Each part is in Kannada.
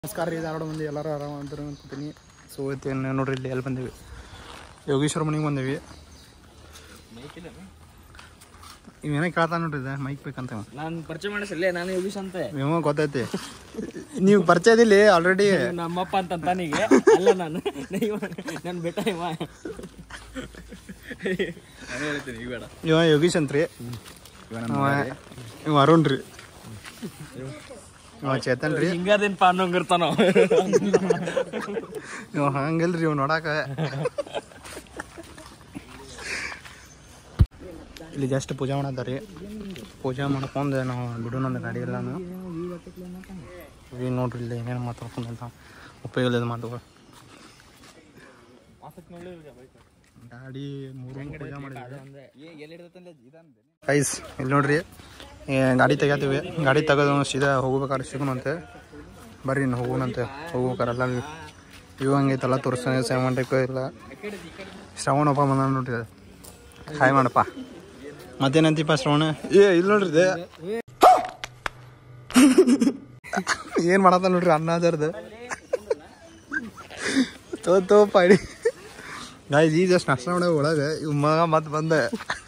ನಮಸ್ಕಾರ ರೀ ಧಾರವಾಡ ಮಂದಿ ಎಲ್ಲರೂ ಆರಾಮ ಅಂತಾರೆ ಅನ್ಕೋತೀನಿ ಸೊ ಇವತ್ತೇನು ನೋಡ್ರಿ ಇಲ್ಲಿ ಎಲ್ಲಿ ಬಂದೇವಿ ಯೋಗೇಶ್ವರ ಮನೆಗೆ ಬಂದೇವಿ ಇವೇನೇ ಕೇಳ್ತಾ ನೋಡ್ರಿ ಇದು ಮೈಕ್ ಬೇಕಂತ ಇವ. ನಾನು ಪರಿಚಯ ಮಾಡಿಸಲ್ಲೇ ನಾನು ಯೋಗೀಶ್ ಅಂತೆ ಇವ ಗೊತ್ತೈತಿ ನೀವು ಪರಿಚಯ ಇದಿಲ್ಲ ಆಲ್ರೆಡಿ ನಮ್ಮಪ್ಪ ಅಂತ ಅಂತಾನೀಗೆ ಅಲ್ಲ ನಾನು ನಾನು ಬೆಟ್ಟ ಇವ ನಾನು ಹೇಳ್ತೀನಿ ಈಗ ಬೇಡ ಇವ ಯೋಗೀಶ್ ಅಂತ್ರಿ ಇವ ಇವ ಅರುಣ್ ರೀ ಇವ ಚೇತನ್ ರೀ ಹಿಂಗದೇನ್ಪ ಅನ್ನೋಂಗಿರ್ತಾನ ಇವ ಹಂಗಿಲ್ರಿ ಇವ್ ನೋಡಾಕ ಇಲ್ಲಿ ಜಸ್ಟ್ ಪೂಜಾ ಮಾಡತ್ತಾರಿ ಪೂಜಾ ಮಾಡ್ಕೊಂಡು ನಾವು ಬಿಡೋಣ ಒಂದು ಗಾಡಿ ಎಲ್ಲಾನು ಈಗ ನೋಡ್ರಿ ಇಲ್ಲಿ ಏನೇನು ಮಾತಾಡ್ಕೊಂಡಂತ ಉಪಯೋಗ ಇಲ್ಲದ ಮಾತುಗಳು ಗಾಡಿ ಮೂರು ಪೂಜಾ ಮಾಡಿದ್ವಿ ಐಸ್ ಇಲ್ಲಿ ನೋಡ್ರಿ ಏ, ಗಾಡಿ ತೆಗಿತೀವಿ ಗಾಡಿ ತೆಗೆದು ಸೀದಾ ಹೋಗ್ಬೇಕಾದ್ರೆ ಸಿಗೋಣಂತೆ ಬರ್ರಿ ಇನ್ನು ಹೋಗೋಣಂತೆ ಹೋಗ್ಬೇಕಾರಲ್ಲ ಇವು ಹಂಗೈತಲ್ಲ ತೋರಿಸ್ತಾನೆ ಸೇವ್ ಮಾಡಬೇಕು ಇಲ್ಲ ಶ್ರವಣಪ್ಪ ಬಂದ ನೋಡ್ರಿ ಅದು. ಹಾಯ್ ಮಾಡಪ್ಪ ಮತ್ತೇನಂತೀಪ ಶ್ರವಣ ಏ ಇಲ್ಲಿ ನೋಡ್ರಿ ಇದೆ ಏನ್ ಮಾಡತ್ತ ನೋಡ್ರಿ ಅನ್ನ ಅದರ್ದು ತೋ ತೋ ಪಾಡಿ ಗಾಯ್ಸ್ ಈ ಜಸ್ಟ್ ನಾಷ್ಟ ಮಾಡೋ ಒಳಗೆ ಇವ್ ಮಗ ಮತ್ತೆ ಬಂದೆ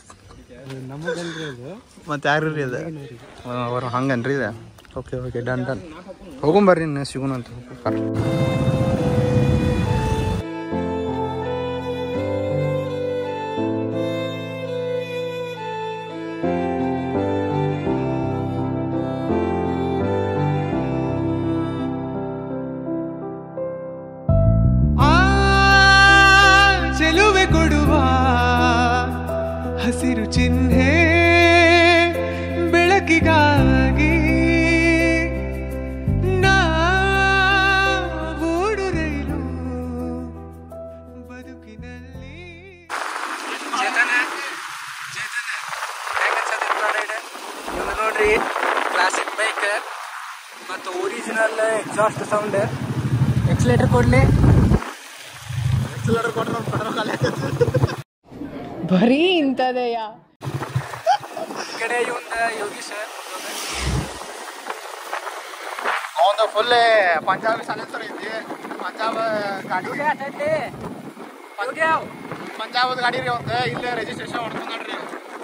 ಮತ್ತೆ ಯಾರು ರೀ ಅದು ಅವ್ರು ಹಂಗನ್ರಿ ಇದೆ ಓಕೆ ಓಕೆ ಡನ್ ಡನ್ ಹೋಗೊಂಬರ್ರಿ ಇನ್ನು ಸಿಗೋಣ ಅಂತ ಆ ಚೆಲುವೆ ಕೊಡುವ ಹಸಿರು ಚಿಹ್ನೆ ಬೆಳಕಿಗಾಗಿ ನಾವೋಡು ರೈಲು ಬದುಕಿನಲ್ಲಿ ಇವಾಗ ನೋಡ್ರಿ ಕ್ಲಾಸಿಕ್ ಬೈಕ್ ಮತ್ತು ಒರಿಜಿನಲ್ ಎಕ್ಸಾಸ್ಟ್ ಸೌಂಡ್ ಎಕ್ಸ್ಲೇಟರ್ ಕೊಡ್ಲಿ ಎಕ್ಸಲೇಟರ್ ಕೊಟ್ರೆ ನಮ್ಮ ಪೆಟ್ರೋಲ್ ಖಾಲಿ ಬರೀ ಇಂಥದೆಯ ಈ ಕಡೆ ಇವಂದ ಯೋಗೀಶ್ ಅವಂದು ಫುಲ್ ಪಂಜಾಬ್ ಸೈಲೆನ್ಸರ್ ಐತಿ ಪಂಜಾಬ್ ಗಾಡಿ ಪಂಜಾಬ್ ಗಾಡಿ ರೀ ಒಂದು ಇಲ್ಲೇ ರಿಜಿಸ್ಟ್ರೇಷನ್ ಮಾಡ್ಕೊಂಡು ನೋಡ್ರಿ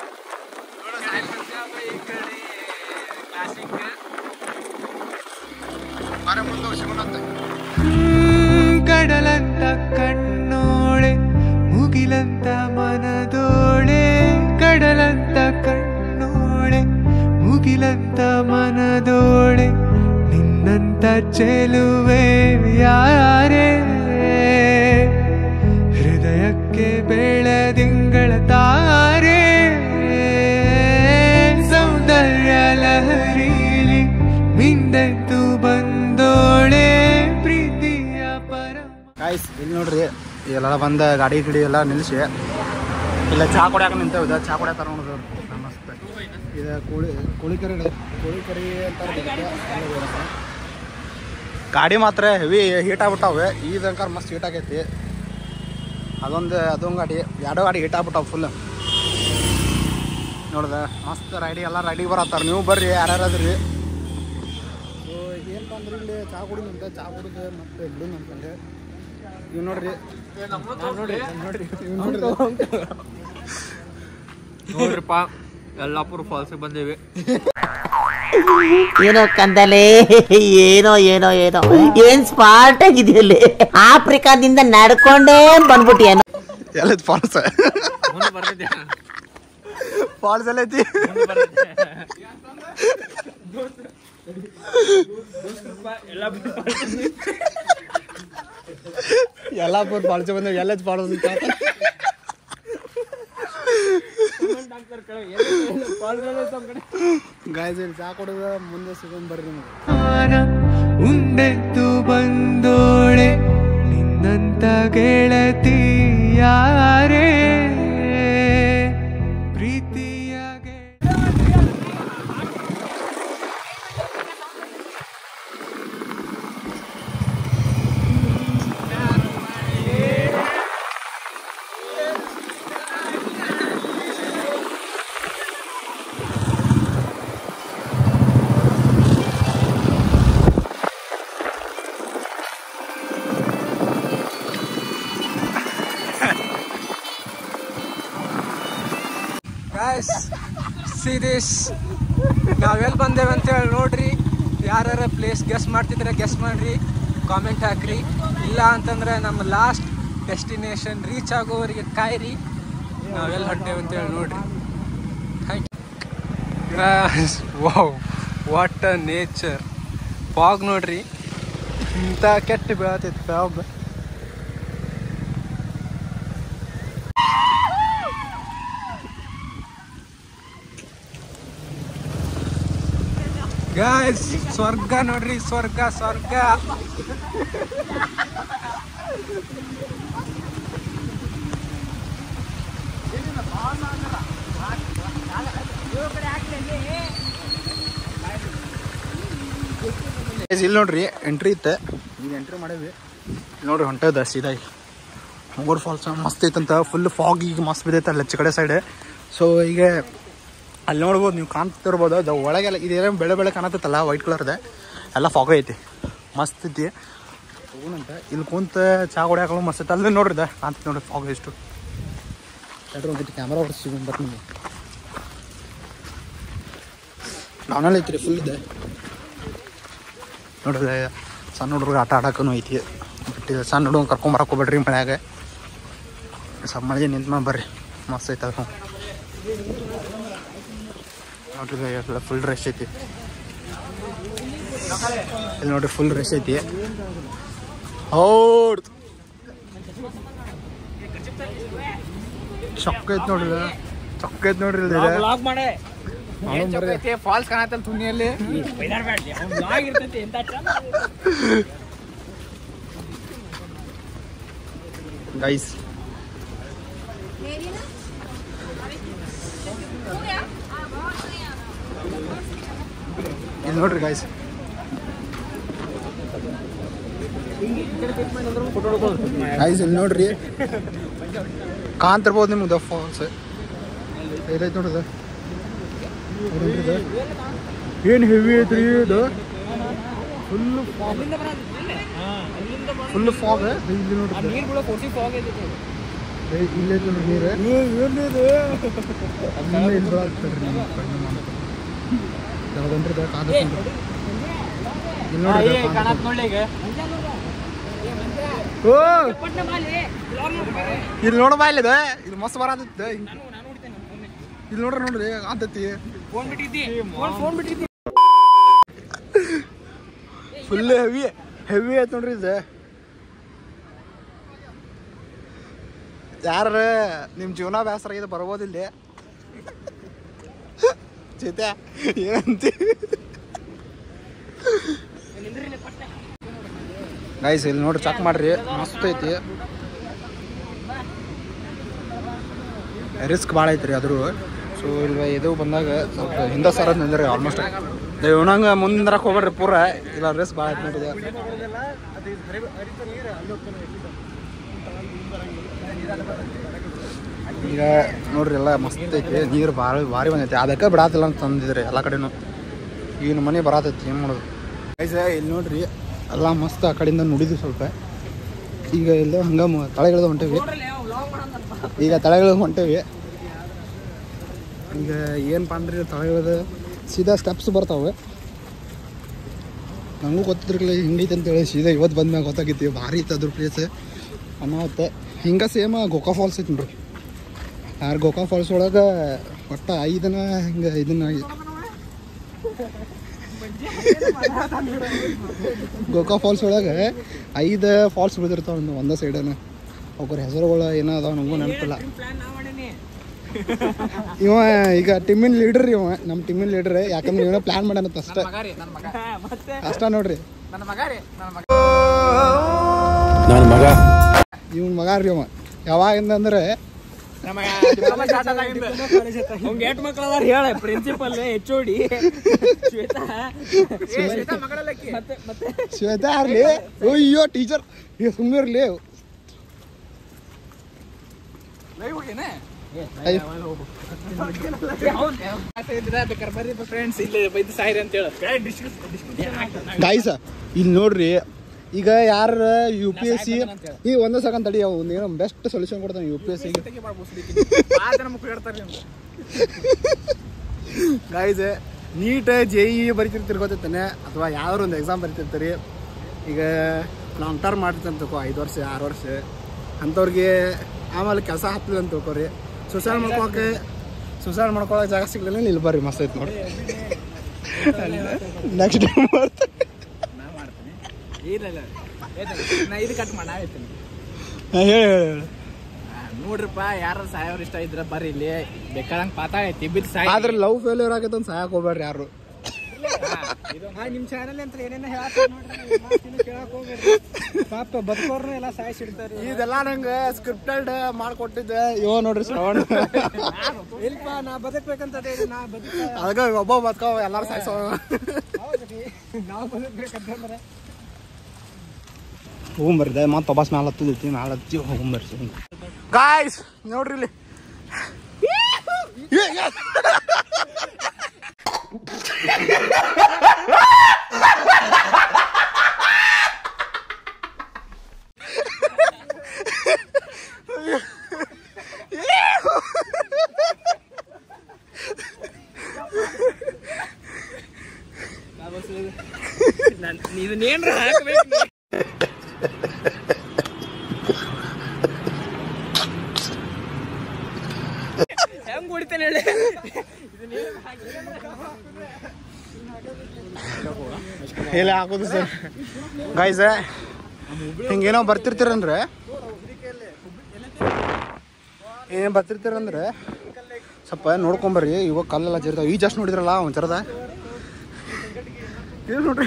ಮನೆ ಮುಂದೆ ಸಿಗೋಣಂತ ಹ್ಮ್, ಕಡಲಂತ ಕಣ್ಣೋಳೆ ಮುಗಿಲಂತ ಮನದೋಳೆ ಕಡಲಂತ ಕಣ್ಣೋಳೆ ಮುಗಿಲಂತ ಮನದೋಳೆ ನಿನ್ನಂತ ಚೆಲುವೆ ಯಾರೇ ಹೃದಯಕ್ಕೆ ಬೆಳದಿಂಗಳ ತಾರೆ ಸೌಂದರ್ಯ ಲಹರೀಲಿ ಮಿಂದೆದ್ದು ಬಂದೋಳೆ ಪ್ರೀತಿಯ ಪರಮ ಗಾಯ್ಸ್ ಇಲ್ಲಿ ನೋಡ್ರಿ ಎಲ್ಲ ಬಂದ ಗಾಡಿ ಗಿಡಿ ಎಲ್ಲ ನಿಲ್ಲಿಸಿ ಇಲ್ಲ ಚಹಾ ಕುಡಿಯಾಕ ನಿಂತೇವೆ ಇದು ಚಹಾ ಕುಡಿಯತ್ತಾರ ನೋಡಿದ್ರು ನಮಸ್ತೆ ಇದು ಕೋಳಿ ಕೋಳಿ ಕರಿ ಕೋಳಿ ಕರಿ ಅಂತಾರೆ ಇದಕ್ಕೆ. ಅಲ್ಲೇ ಬರುತ್ತೆ. ಗಾಡಿ ಮಾತ್ರ ಹೆವಿ ಹೀಟ್ ಆಗ್ಬಿಟ್ಟಾವೆ ಈ ತನಕ ಮಸ್ತ್ ಹೀಟ್ ಆಗೈತಿ ಅದೊಂದು ಅದೊಂದು ಗಾಡಿ ಎರಡೋ ಗಾಡಿ ಹೀಟ್ ಆಗ್ಬಿಟ್ಟಾವ ಫುಲ್ ನೋಡ್ದ ಮಸ್ತ್ ರೈಡಿ ಎಲ್ಲ ರೈಡಿಗೆ ಬರತ್ತಾರ ನೀವು ಬರ್ರಿ ಯಾರ್ಯಾರು ಅದ್ರಿ ಸೊ ಏನಪ್ಪ ಅಂದ್ರೆ ಇಲ್ಲಿ ಚಹಾ ಕುಡಿ ನಿಂತ ಚಹಾ ಕುಡಿದು ಮತ್ತೆ ಬಿಡು ಅಂತಂದೆ ಇವ್ ನೋಡ್ರಿ ನೋಡ್ರಿ ನೋಡ್ರಿ ಇವ್ ನೋಡ್ರಿ ನೋಡ್ರಿಪ್ಪ ಯಲ್ಲಾಪುರ ಫಾಲ್ಸ್ ಬಂದೇವಿ ಏನೋ ಕಂದಲೆ ಏನೋ ಏನೋ ಏನೋ ಏನ್ ಸ್ಮಾರ್ಟ್ ಆಗಿದೆಯಲ್ಲಿ ಆಫ್ರಿಕಾದಿಂದ ನಡ್ಕೊಂಡೇ ಬಂದ್ಬಿಟ್ಟು ಏನೋ ಎಲ್ಲ ಫಾಲ್ಸ್ ಮುಂದೆ ಬರ್ತಿದ್ದೆ ಫಾಲ್ಸ್ ಎಲ್ಲ ಐತಿ ಯಲ್ಲಾಪುರ ಫಾಲ್ಸ್ ಬಂದ ಎಲ್ಲ ಫಾಲ್ಸ್ ಅಂತ ಗಾಯ್ಸ್ ಇಲ್ಲಿ ಚಹಾ ಕುಡಿದ ಮುಂದೆ ಸಿಗೊಂಡ್ ಬರ್ರಿ ನಿಮ್ಗೆ ಆನ ಉಂಡೆದ್ದು ಬಂದೋಳೆ ನಿನ್ನಂತ ಗೆಳತಿ ಯಾರೇ ಪ್ರೀತಿಯ ಗೆಳ ಗಾಯ್ಸ್ ಸಿ ದಿಸ್ ನಾವೆಲ್ಲಿ ಬಂದೇವೆ ಅಂತೇಳಿ ನೋಡ್ರಿ ಯಾರ್ಯಾರ ಪ್ಲೇಸ್ ಗೆಸ್ ಮಾಡ್ತಿದ್ರೆ ಗೆಸ್ ಮಾಡ್ರಿ ಕಾಮೆಂಟ್ ಹಾಕ್ರಿ ಇಲ್ಲ ಅಂತಂದ್ರೆ ನಮ್ಮ ಲಾಸ್ಟ್ ಡೆಸ್ಟಿನೇಷನ್ ರೀಚ್ ಆಗೋವರೆಗೆ ಕಾಯ್ರಿ ನಾವೆಲ್ಲಿ ಹೊಂಟೇವೆ ಅಂತೇಳಿ ನೋಡ್ರಿ wow what a nature fog ನೋಡ್ರಿ ಇಂಥ ಕೆಟ್ಟ ಬೀಳತೈತಿ ಫಾಗ್ ಗಾಯ್ಸ್ ಸ್ವರ್ಗ ನೋಡ್ರಿ ಸ್ವರ್ಗ ಸ್ವರ್ಗ Guys, ಇಲ್ಲಿ ನೋಡ್ರಿ ಎಂಟ್ರಿ ಇತ್ತೆ ಈಗ ಎಂಟ್ರಿ ಮಾಡೇವಿ ಇಲ್ಲಿ ನೋಡ್ರಿ ಹೊಂಟದ ಸೀದಾಗಿ ಮೂರು ಫಾಲ್ಸ್ ಮಸ್ತ್ ಐತಂತ ಫುಲ್ ಫಾಗ್ ಈಗ ಮಸ್ತ್ ಬಿದ್ದೈತೆ ಅಲ್ಲಿ ಕಡೆ ಸೈಡ್ ಸೊ ಈಗ ಅಲ್ಲಿ ನೋಡ್ಬೋದು ನೀವು ಕಾಣ್ತಿರ್ಬೋದು ಅದು ಒಳಗೆಲ್ಲ ಇದೇನೋ ಬೆಳೆ ಬೆಳೆ ಕಾಣತ್ತಲ್ಲ ವೈಟ್ ಕಲರ್ದೆ ಎಲ್ಲ ಫಾಗ್ ಐತಿ ಮಸ್ತ್ ಐತಿ ತಗೋಣಂತ ಇಲ್ಲಿ ಕುಂತ ಚಾ ಹೊಡ್ಯಾಕಲು ಮಸ್ತ್ ಐತೆ ಅಲ್ಲಿ ನೋಡ್ರಿ ಇದೆ ಕಾಣ್ತೈತಿ ನೋಡ್ರಿ ಫಾಗ್ ಎಷ್ಟು ಎರಡು ಒಂದಿಟ್ಟು ಕ್ಯಾಮ್ರಾ ಹೊಡ್ಸಿ ಬರ್ತೀನಿ ನಿಮಗೆ ನಾನಲ್ಲಿ ಐತ್ರಿ ಫುಲ್ ಇದೆ ನೋಡ್ರಿ ಸಣ್ಣ ಹುಡುಗ್ರಿಗೆ ಆಟ ಆಡಕ್ಕೂ ಐತಿ ಬಿಟ್ಟಿದೆ ಸಣ್ಣ ಹುಡುಗ ಕರ್ಕೊಂಬರಕ್ಕೆ ಹೋಗ್ಬೇಡ್ರಿ ಮನ್ಯಾಗ ಸ್ವಲ್ಪ ಮಳೆ ನಿಂತ ಮೇಲೆ ಬರ್ರಿ ಮಸ್ತ್ ಐತೆ ಅದು ನೋಡ್ರಿ ಎಲ್ಲ ಫುಲ್ ರಶ್ ಐತಿ ಇಲ್ಲಿ ನೋಡ್ರಿ ಫುಲ್ ರಶ್ ಐತಿ ಹೌದ್ ಚೊಕ್ಕ ಐತಿ ನೋಡ್ರಿ ಇದು. ಚೊಕ್ಕ ಐತಿ ನೋಡ್ರಿ ಇಲ್ಲಿ ಇದು. ಬ್ಲಾಗ್ ಮಾಡೆ ಮಾಡೋಣ ಬರ್ರಿ. ಫಾಲ್ಸ್ ಕಾಣತ್ತಲ್ಲ ತುನಿಯಲ್ಲಿ ಬೈದಾಡ್ಬೇಡ್ರಿ ಅವ್ನ್ ಬ್ಲಾಗ್ ಇರ್ತೈತಿ ಎಂತ ಚಂದ ಗೈಸ್ ಇಲ್ಲಿ ನೋಡ್ರಿ ಗೈಸ್ ಗೈಸ್ ಇಲ್ಲಿ ನೋಡ್ರಿ ಕಾಂತಿರ್ಬೋದು ನಿಮ್ಗೆ ಫಾಲ್ಸ್ ಇದೈತೆ ನೋಡ್ರಿ ಏನು ಹೆವಿ ಐತ್ರಿ ಇದು ಫುಲ್ ಫಾಗ್ ಫುಲ್ ಫಾಗ್ ಇಲ್ಲಿ ನೋಡ್ರಿ ನೀರ್ ಬಿಡೋ ಕೊಡ್ಸಿ ಫಾಗ್ ಐತಿ ಏ, ಇಲ್ಲೇ ಐತೆ ನೋಡ್ರಿ ನೀರು ಇಲ್ಲೇ ಇಲ್ಲಿ ಬರಾಕತ್ತೈತ್ರಿ ನಮ್ಮ ಕಣ್ಣು ಮಾಡ್ತಾರೆ. ಯಾವ್ದಂದ್ರೆ ಇದು ಕಾಂತೈತೆ ನೋಡ್ರಿ. ಇಲ್ಲಿ ನೋಡ್ರಿ ಇದು ಕಾಂತೈತೆ. ಕಾಣತ್ ನೋಡ್ಲಿ ಈಗ ಓ ಇಲ್ಲಿ ನೋಡಮ್ಮ ಇಲ್ಲಿ ಇದೆ ಇಲ್ಲಿ ಮಸ್ತ್ ಬರತೈತೆ ಇಲ್ಲಿ ನೋಡ್ರಿ ನೋಡ್ರಿ ಕಾಂತೈತಿ ಫೋನ್ ಬಿಟ್ಟಿದ್ದಿ ಫೋನ್ ಫೋನ್ ಬಿಟ್ಟಿದ್ದಿ ಫುಲ್ ಹೆವಿ ಹೆವಿ ಐತೆ ನೋಡ್ರಿ ಇದು ಯಾರ ನಿಮ್ಮ ಜೀವನ ಬೇಸರ ಆಗಿದೆ ಬರ್ಬೋದಿಲ್ಲ ಚೇತ್ಯ ಏನಂತಿ ಗೈಸ್ ಇಲ್ಲಿ ನೋಡ್ರಿ ಚೆಕ್ ಮಾಡ್ರಿ ಮಸ್ತ್ ಐತಿ ರಿಸ್ಕ್ ಭಾಳ ಐತ್ರಿ ಅದ್ರ ಸೊ ಇಲ್ಲಿ ಇದು ಬಂದಾಗ ಸ್ವಲ್ಪ ಹಿಂದೆ ಸರ ನಿಂದ್ರಿ ಆಲ್ಮೋಸ್ಟ್ ಇವನಂಗೆ ಮುಂದಿರಕ್ಕೆ ಹೋಗ್ಬೇಡ್ರಿ ಪೂರ ಇಲ್ಲ ರಿಸ್ಕ್ ಭಾಳ ಐತಿ ನೋಡ್ರಿ ಇದು. ಈಗ ನೋಡ್ರಿ ಎಲ್ಲ ಮಸ್ತ್ ಐತಿ ನೀರು ಭಾಳ ಭಾರಿ ಬಂದೈತಿ ಅದಕ್ಕೆ ಬಿಡಾತಿಲ್ಲ ಅಂತ ತಂದಿದ್ರಿ ಎಲ್ಲ ಕಡೆನೂ ಈಗ ನಮ್ಮ ಮನೆ ಬರತೈತಿ ಏನು ಮಾಡೋದು ಗೈಸ್ ಇಲ್ಲಿ ನೋಡ್ರಿ ಎಲ್ಲ ಮಸ್ತ್ ಆ ಕಡೆಯಿಂದ ನುಡಿದ್ವಿ ಸ್ವಲ್ಪ ಈಗ ಇಲ್ಲ ಹಂಗ ಮ- ತಳಗಿಳಿದು ಹೊಂಟೇವಿ ಈಗ ತಳಗಿಳಿದು ಹೊಂಟೇವಿ ಈಗ ಏನಪ್ಪ ಅಂದ್ರೆ ತಳಗಿಳಿದು ಸೀದಾ ಸ್ಟೆಪ್ಸ್ ಬರ್ತಾವೆ ನನಗೂ ಗೊತ್ತಿರ್ಲಿಲ್ಲ ಹಿಂಗೈತೆ ಅಂತೇಳಿ ಸೀದಾ ಇವತ್ತು ಬಂದ್ಮ್ಯಾಗ ಗೊತ್ತಾಗೈತಿ ಭಾರಿ ಐತೆ ಅದ್ರ ಪ್ಲೇಸ್ ಅನಾವತ್ತೆ ಹಿಂಗೆ ಸೇಮ್ ಗೋಕಾ ಫಾಲ್ಸ್ ಐತಿ ನೋಡ್ರಿ ಯಾರು ಗೋಕಾ ಫಾಲ್ಸ್ ಒಳಗೆ ಒಟ್ಟ ಐದನ ಹಿಂಗೆ ಇದನ್ನ ಗೋಕಾ ಫಾಲ್ಸ್ ಒಳಗೆ ಐದು ಫಾಲ್ಸ್ ಬಿದ್ದಿರ್ತಾವ ಒಂದು ಒಂದೇ ಸೈಡನ ಅವ್ರ ಹೆಸರುಗಳು ಏನೋ ಅದಾವ ನನಗೂ ನೆನಪಿಲ್ಲ ಇವ ಈಗ ಟೀಮಿನ ಲೀಡರ್ ಇವ ನಮ್ಮ ಟೀಮಿನ ಲೀಡರ್ ಯಾಕಂದ್ರೆ ಇವನ ಪ್ಲಾನ್ ಮಾಡ್ಯಾನಂತ ಅಷ್ಟ ಅಷ್ಟ ನೋಡ್ರಿ ನನ್ನ ಮಗ ರೀ ನನ್ನ ಮಗ ಇವನ್ ಮಗ ರೀ ಅವ ಯಾವಾಗಿಂದ ಅಂದ್ರೆ ಅವ್ನ್ ಎಟ್ ಮಕ್ಳು ಅದಾರ ಹೇಳ ಪ್ರಿನ್ಸಿಪಲ್ ಎಚ್ ಓಡಿ ಶ್ವೇತಾ ಮತ್ತೆ ಮತ್ತೆ ಶ್ವೇತಾ ಇರ್ಲಿ ಅಯ್ಯೋ ಟೀಚರ್ ಸುಮ್ಮನೆ ಇರ್ಲಿ ಫ್ರೆಂಡ್ಸ್ ಇಲ್ಲಿ ಬೈದು ಸಾಯಿರಿ ಅಂತ ಹೇಳ ಗಾಯ್ಸ ಇಲ್ಲಿ ನೋಡ್ರಿ ಈಗ ಯಾರ ಯು ಪಿ ಎಸ್ ಸಿ ಈ ಒಂದೇ ಸೆಕೆಂಡ್ ತಡಿ ಅವ್ ಏನೋ ಬೆಸ್ಟ್ ಸೊಲ್ಯೂಷನ್ ಕೊಡ್ತಾನೆ U P S C guys NEET J E ಬರಿತಿರ್ತೀರಿ ಗೊತ್ತೈತಾನೆ ಅಥವಾ ಯಾವ್ದಾರು ಒಂದು ಎಕ್ಸಾಮ್ ಬರಿತಿರ್ತೀರಿ ಈಗ ಲಾಂಗ್ ಟರ್ಮ್ ಮಾಡ್ತೀನಿ ಅಂತ ತಿಳ್ಕೊ ಐದು ವರ್ಷ ಆರು ವರ್ಷ ಅಂಥವ್ರಿಗೆ ಆಮೇಲೆ ಕೆಲಸ ಹತ್ತಲಿಲ್ಲ ಅಂತ ತಿಳ್ಕೊರಿ ಸುಸೈಡ್ ಮಾಡ್ಕೊಳಕ್ಕೆ ಸುಸೈಡ್ ಮಾಡ್ಕೊಳಕ್ಕೆ ಜಾಗ ಸಿಗ್ಲಿಲ್ಲ ಇಲ್ಲಿ ಬರ್ರಿ ಮಸ್ತ್ ಐತೆ ನೋಡಿ ನೆಕ್ಸ್ಟ್ ಟೈಮ್ ಮಾಡ್ತಾರೆ ನಾ ಮಾಡ್ತೀನಿ ಇಲ್ಲ ಇಲ್ಲ ನಾ ಇದು ಕಟ್ ಮಾಡಿ ನಾ ಹೇಳ್ತೀನಿ ಹೇಳಿ ಹೇಳಿ ಹೇಳಿ ನೋಡ್ರಪ್ಪ ಯಾರು ಸಾಯೋರು ಇಷ್ಟ ಇದ್ರ ಬರ್ರಿ ಇಲ್ಲಿ ಬೇಕಾದಂಗ್ ಪಾತಾಳ ಐತಿ ಬಿದ್ದು ಸಾಯಿ ಆದ್ರೆ ಲವ್ ಫೇಲ್ಯೂರ್ ಆಗತ್ತೆ ಅಂತ ಸಹಾಯಕ್ಕೆ ಹೋಗ್ಬೇಡ್ರಿ ಯಾರು ನಿಮ್ಮ ಚಾನಲ್ ಅಂತ ಏನೇನು ಹೇಳ್ತಾರೆ ನೋಡ್ರಿ ಕೇಳಕ್ ಹೋಗ್ಬೇಡ್ರಿ ಪಾಪ ಬದುಕೋರ್ನು ಎಲ್ಲ ಸಾಯಿಸಿಡ್ತಾರೆ ಇದೆಲ್ಲ ನಂಗೆ ಸ್ಕ್ರಿಪ್ಟೆಡ್ ಮಾಡ್ಕೊಟ್ಟಿದ್ದೆ ಇವ ನೋಡ್ರಿ ಶ್ರವಣ ಇಲ್ಪ ನಾ ಬದುಕ್ಬೇಕಂತ ಹೇಳಿ ನಾ ಬದುಕ ಅದಕ್ಕೆ ಒಬ್ಬ ಬದ್ಕೋ ಎಲ್ಲಾರು ಸಾಯ್ಸೋ ನಾವು ಬದುಕ್ಬೇಕಂತಂದ್ರೆ ಹೋಗ್ಬರ್ರಿ ಮತ್ತೆ ವಾಪಸ್ ಮ್ಯಾಲೆ ಹತ್ತದೈತಿ ಮ್ಯಾಲೆ ಹತ್ತಿ ಹೋಗ್ಬರ್ರಿ ಗಾಯ್ಸ್ ನೋಡ್ರಿ ಇಲ್ಲಿ ಇದನ್ನೇನ್ರ ಹಾಕ್ಬೇಕು ನೀ. ಹೆಂಗ್ ಹೊಡಿತಾನೆ ಹೇಳಿ ಇಲ್ಲ ಹಾಕೋದು ಸರ್ ಗಾಯ್ಸ್ ಹಿಂಗೇನೋ ಬರ್ತಿರ್ತೀರಂದ್ರೆ ಏನ್ ಬರ್ತಿರ್ತೀರಂದ್ರೆ ಸ್ವಲ್ಪ ನೋಡ್ಕೊಂಬರ್ರಿ ಇವಾಗ ಕಲ್ಲೆಲ್ಲ ಜರ್ತಾವ ಈ ಜಸ್ಟ್ ನೋಡಿದ್ರಲ್ಲ ಒಂದ್ ಚರದ ಇದು ನೋಡ್ರಿ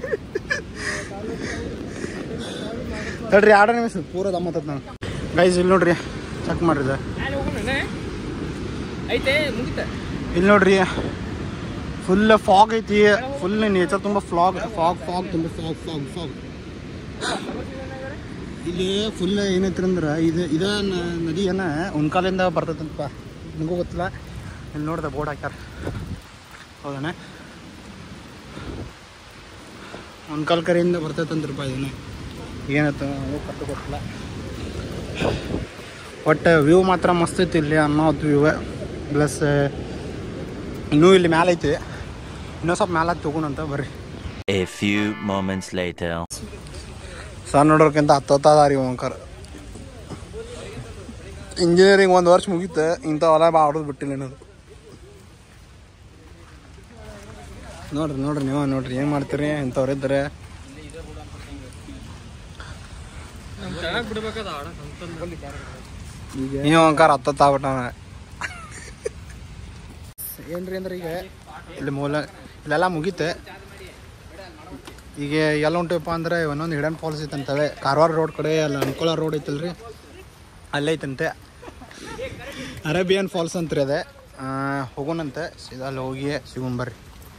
ತಡ್ರಿ ಎರಡು ನಿಮಿಷ ಪೂರ ದಮ್ಮತ್ತದ ನಾನು ಗೈಸ್ ಇಲ್ಲಿ ನೋಡ್ರಿ ಚೆಕ್ ಮಾಡ್ರಿ ಇದು. ನಾನು ಹೋಗೋಣ ಐತೆ ಮುಗಿತ ಇಲ್ಲಿ ನೋಡ್ರಿ ಫುಲ್ ಫಾಗ್ ಐತಿ ಫುಲ್ ನೇಚರ್ ತುಂಬ ಫ್ಲಾಗ್ ಫಾಗ್ ಫಾಗ್ ತುಂಬ ಫಾಗ್ ಫಾಗ್ ಫಾಗ್ ಇಲ್ಲಿ ಫುಲ್ ಏನೈತಿ ಅಂದ್ರೆ ಇದು ಇದ ನ- ನದಿ ಏನ ಉಣ್ಕಾಲಿಂದ ಬರ್ತೈತಂತಪ್ಪ ನಿಮಗೂ ಗೊತ್ತಿಲ್ಲ ಇಲ್ಲಿ ನೋಡ್ದೆ ಬೋರ್ಡ್ ಹಾಕ್ಯಾರ ಹೌದಣ್ಣ ಉಣ್ಕಾಲ್ ಕರೆಯಿಂದ ಬರ್ತೈತಂತ್ರಪ್ಪ ಇದನ್ನ ಏನತ್ತ ಕಟ್ಟು ಗೊತ್ತಿಲ್ಲ ಒಟ್ಟು ವ್ಯೂ ಮಾತ್ರ ಮಸ್ತ್ ಐತಿ ಇಲ್ಲಿ ಅನ್ನೋದು ವ್ಯೂ ಪ್ಲಸ್ ಇನ್ನೂ ಇಲ್ಲಿ ಮ್ಯಾಲೆ ಐತಿ ಇನ್ನೂ ಸ್ವಲ್ಪ ಮ್ಯಾಲೆ ತಗೋಣಂತ ಬರ್ರಿ A few moments later. ಸಣ್ಣ ನೋಡೋರ್ಕಿಂತ ಹತ್ತತ್ತಾದಾರಿ ಓಂಕಾರ ಇಂಜಿನಿಯರಿಂಗ್ ಒಂದು ವರ್ಷ ಮುಗೀತು ಇಂಥವೆಲ್ಲ ಬಾ ಆಡೋದು ಬಿಟ್ಟಿಲ್ಲ ಏನದು ನೋಡ್ರಿ ನೋಡ್ರಿ ನೀವು ನೋಡ್ರಿ ಏನು ಮಾಡ್ತೀರಿ ಇಂಥವ್ರು ಇದ್ದಾರೆ ನೀವು ಅಂಕಾರ ಹತ್ತತ್ತಾಗ್ಬಿಟ್ಟಾನ ಏನ್ರಿ ಅಂದ್ರೆ ಈಗ ಇಲ್ಲಿ ಮೂಲ ಇಲ್ಲೆಲ್ಲ ಮುಗೀತೆ ಈಗ ಎಲ್ಲ ಉಂಟಪ್ಪ ಅಂದ್ರೆ ಒಂದೊಂದು ಹಿಡನ್ ಫಾಲ್ಸ್ ಐತಂತವೆ ಕಾರವಾರ ರೋಡ್ ಕಡೆ ಅಲ್ಲ ಅಂಕೋಲ ರೋಡ್ ಐತಲ್ರಿ ಅಲ್ಲೇ ಐತಂತೆ ಅರೇಬಿಯನ್ ಫಾಲ್ಸ್ ಅಂತ್ರಿ ಅದೇ ಆ, ಹೋಗೋಣಂತೆ ಸೀದಾ ಅಲ್ಲಿ ಹೋಗಿ ಸಿಗುಂಬರ್ರಿ